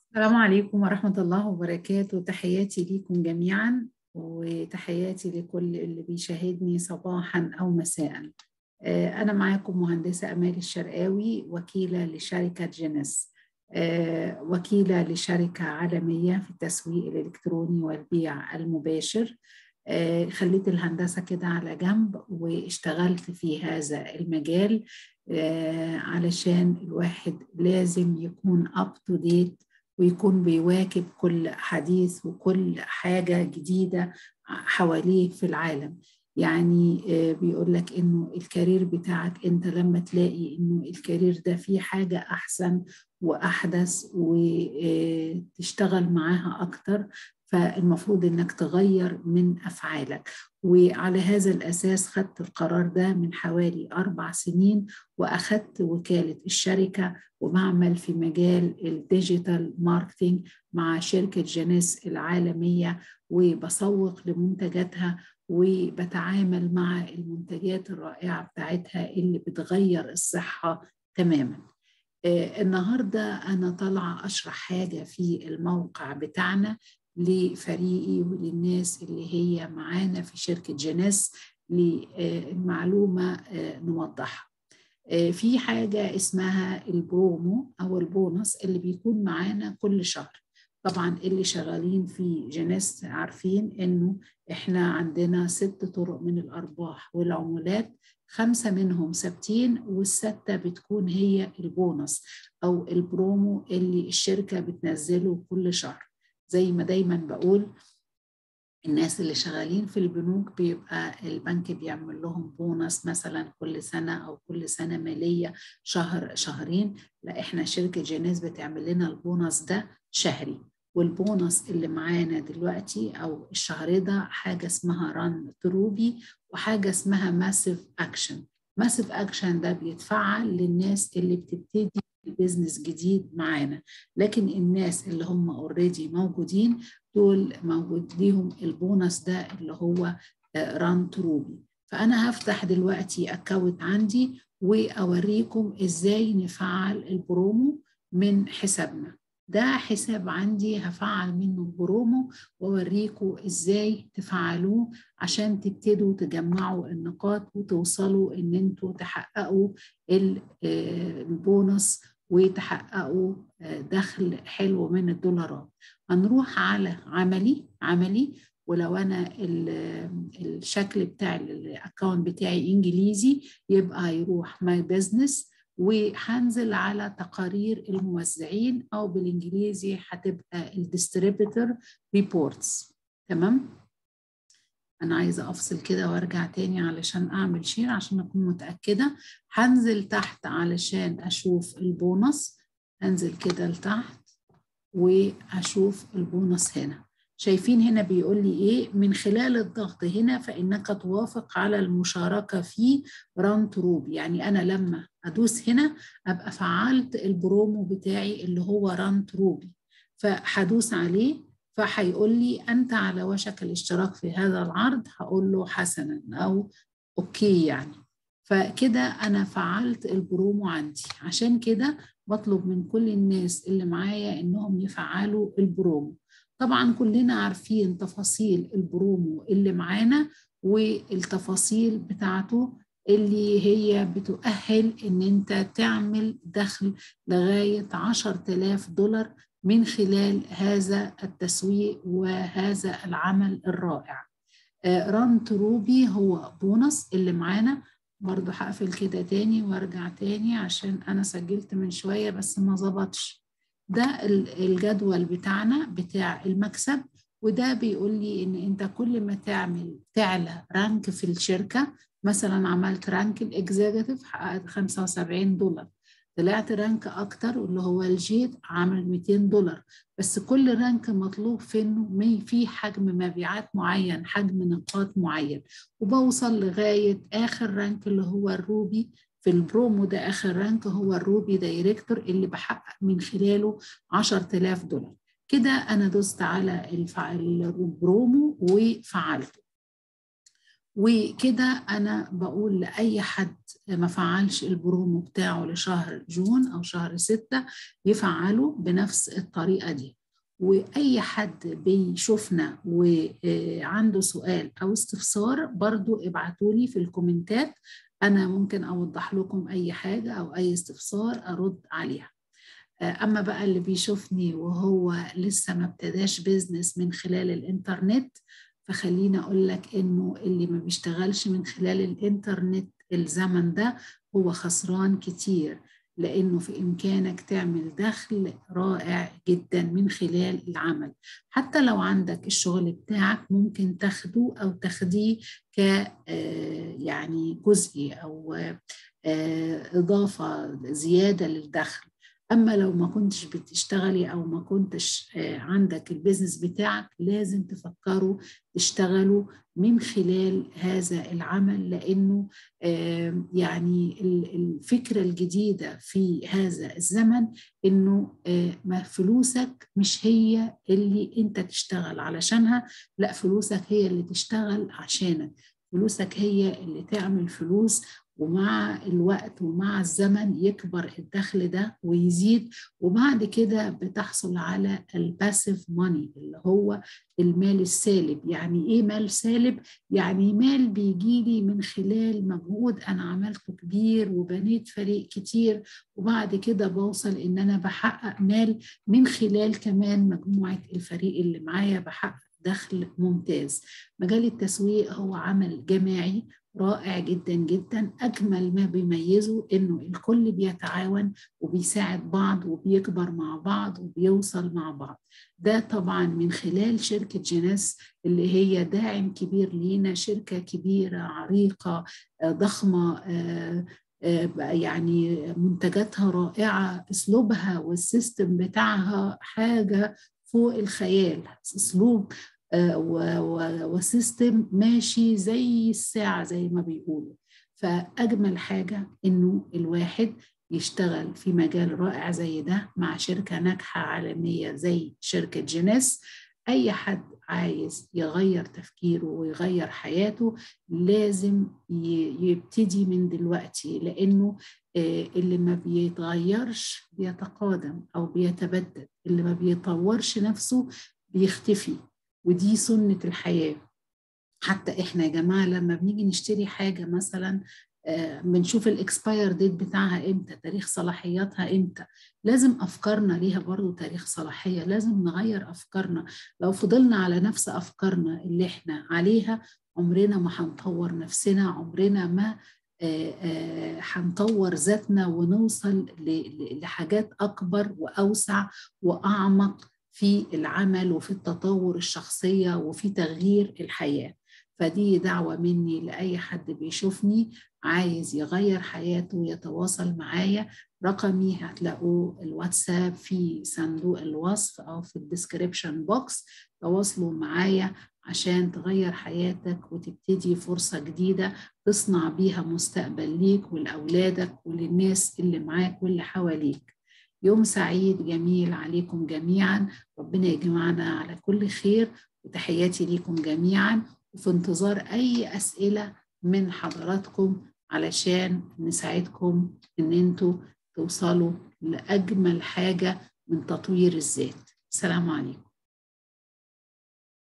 السلام عليكم ورحمة الله وبركاته تحياتي ليكم جميعا وتحياتي لكل اللي بيشاهدني صباحا أو مساء أنا معاكم مهندسة أمال الشرقاوي وكيلة لشركة جينيس وكيلة لشركة عالمية في التسويق الإلكتروني والبيع المباشر خليت الهندسة كده على جنب واشتغلت في هذا المجال علشان الواحد لازم يكون up to date ويكون بيواكب كل حديث وكل حاجة جديدة حواليه في العالم يعني بيقول لك انه الكارير بتاعك انت لما تلاقي انه الكارير ده فيه حاجة احسن واحدث وتشتغل معاها اكتر فالمفروض انك تغير من افعالك وعلى هذا الاساس خدت القرار ده من حوالي اربع سنين واخدت وكاله الشركه وبعمل في مجال الديجيتال ماركتينج مع شركه جانيس العالميه وبسوق لمنتجاتها وبتعامل مع المنتجات الرائعه بتاعتها اللي بتغير الصحه تماما آه النهارده انا طالعه اشرح حاجه في الموقع بتاعنا لفريقي وللناس اللي هي معانا في شركة جناس للمعلومة نوضحها في حاجة اسمها البرومو أو البونص اللي بيكون معانا كل شهر طبعا اللي شغالين في جناس عارفين انه احنا عندنا ست طرق من الارباح والعمولات خمسة منهم ثابتين والستة بتكون هي البونص او البرومو اللي الشركة بتنزله كل شهر زي ما دايما بقول الناس اللي شغالين في البنوك بيبقى البنك بيعمل لهم بونص مثلا كل سنة أو كل سنة مالية شهر شهرين لا إحنا شركة جينيس بتعمل لنا البونص ده شهري والبونص اللي معانا دلوقتي أو الشهر ده حاجة اسمها ران تروبي وحاجة اسمها ماسيف أكشن ماسيف أكشن ده بيتفعل للناس اللي بتبتدي بزنس جديد معانا لكن الناس اللي هم اوريدي موجودين دول موجود ليهم البونص ده اللي هو ران تروبي فانا هفتح دلوقتي اكونت عندي واوريكم ازاي نفعل البرومو من حسابنا ده حساب عندي هفعل منه البرومو واوريكم ازاي تفعلوه عشان تبتدوا تجمعوا النقاط وتوصلوا ان انتوا تحققوا البونص وتحققوا دخل حلو من الدولارات هنروح على عملي عملي ولو انا الشكل بتاع الاكونت بتاعي انجليزي يبقى هيروح ماي بزنس وهنزل على تقارير الموزعين او بالانجليزي هتبقى الديستريبيتور ريبورتس تمام انا عايزه افصل كده وارجع تاني علشان اعمل شير عشان اكون متاكده هنزل تحت علشان اشوف البونص هنزل كده لتحت واشوف البونص هنا شايفين هنا بيقول لي ايه من خلال الضغط هنا فانك توافق على المشاركه في ران تروب يعني انا لما ادوس هنا ابقى فعلت البرومو بتاعي اللي هو ران تروبي فهدوس عليه فهيقول لي انت على وشك الاشتراك في هذا العرض هقول له حسنا او اوكي يعني فكده انا فعلت البرومو عندي عشان كده بطلب من كل الناس اللي معايا انهم يفعلوا البرومو طبعا كلنا عارفين تفاصيل البرومو اللي معانا والتفاصيل بتاعته اللي هي بتؤهل ان انت تعمل دخل لغاية 10000 دولار من خلال هذا التسويق وهذا العمل الرائع ران تروبي هو بونص اللي معانا برضو هقفل كده تاني وارجع تاني عشان انا سجلت من شوية بس ما ظبطش ده الجدول بتاعنا بتاع المكسب وده بيقول لي ان انت كل ما تعمل تعلى رانك في الشركة مثلا عملت رانك الاكزيكتيف حققت 75 دولار طلعت رانك اكتر واللي هو الجيد عامل 200 دولار بس كل رانك مطلوب في انه في حجم مبيعات معين حجم نقاط معين وبوصل لغايه اخر رانك اللي هو الروبي في البرومو ده اخر رانك هو الروبي دايركتور اللي بحقق من خلاله 10000 دولار كده انا دوست على البرومو وفعلته وكده انا بقول لاي حد ما فعلش البرومو بتاعه لشهر جون او شهر ستة يفعله بنفس الطريقة دي واي حد بيشوفنا وعنده سؤال او استفسار برضو ابعتولي في الكومنتات انا ممكن اوضح لكم اي حاجة او اي استفسار ارد عليها اما بقى اللي بيشوفني وهو لسه ما ابتداش بيزنس من خلال الانترنت فخليني اقول لك انه اللي ما بيشتغلش من خلال الانترنت الزمن ده هو خسران كتير لانه في امكانك تعمل دخل رائع جدا من خلال العمل حتى لو عندك الشغل بتاعك ممكن تاخده او تاخديه ك يعني جزئي او اضافه زياده للدخل اما لو ما كنتش بتشتغلي او ما كنتش عندك البيزنس بتاعك لازم تفكروا تشتغلوا من خلال هذا العمل لانه يعني الفكره الجديده في هذا الزمن انه ما فلوسك مش هي اللي انت تشتغل علشانها لا فلوسك هي اللي تشتغل عشانك فلوسك هي اللي تعمل فلوس ومع الوقت ومع الزمن يكبر الدخل ده ويزيد وبعد كده بتحصل على الباسيف ماني اللي هو المال السالب يعني ايه مال سالب يعني مال بيجيلي من خلال مجهود انا عملته كبير وبنيت فريق كتير وبعد كده بوصل ان انا بحقق مال من خلال كمان مجموعة الفريق اللي معايا بحقق دخل ممتاز مجال التسويق هو عمل جماعي رائع جدا جدا اجمل ما بيميزه انه الكل بيتعاون وبيساعد بعض وبيكبر مع بعض وبيوصل مع بعض ده طبعا من خلال شركه جينيس اللي هي داعم كبير لينا شركه كبيره عريقه ضخمه يعني منتجاتها رائعه اسلوبها والسيستم بتاعها حاجه فوق الخيال اسلوب وسيستم ماشي زي الساعة زي ما بيقولوا فأجمل حاجة إنه الواحد يشتغل في مجال رائع زي ده مع شركة ناجحة عالمية زي شركة جينيس أي حد عايز يغير تفكيره ويغير حياته لازم يبتدي من دلوقتي لأنه اللي ما بيتغيرش بيتقادم أو بيتبدد اللي ما بيطورش نفسه بيختفي ودي سنة الحياة حتى احنا يا جماعة لما بنيجي نشتري حاجة مثلا بنشوف الاكسباير ديت بتاعها امتى تاريخ صلاحياتها امتى لازم افكارنا ليها برضو تاريخ صلاحية لازم نغير افكارنا لو فضلنا على نفس افكارنا اللي احنا عليها عمرنا ما هنطور نفسنا عمرنا ما هنطور ذاتنا ونوصل لحاجات اكبر واوسع واعمق في العمل وفي التطور الشخصية وفي تغيير الحياة فدي دعوة مني لأي حد بيشوفني عايز يغير حياته ويتواصل معايا رقمي هتلاقوه الواتساب في صندوق الوصف أو في الديسكريبشن بوكس تواصلوا معايا عشان تغير حياتك وتبتدي فرصة جديدة تصنع بيها مستقبل ليك ولأولادك وللناس اللي معاك واللي حواليك يوم سعيد جميل عليكم جميعا ربنا يجمعنا على كل خير وتحياتي ليكم جميعا وفي انتظار أي أسئلة من حضراتكم علشان نساعدكم إن انتوا توصلوا لأجمل حاجة من تطوير الذات السلام عليكم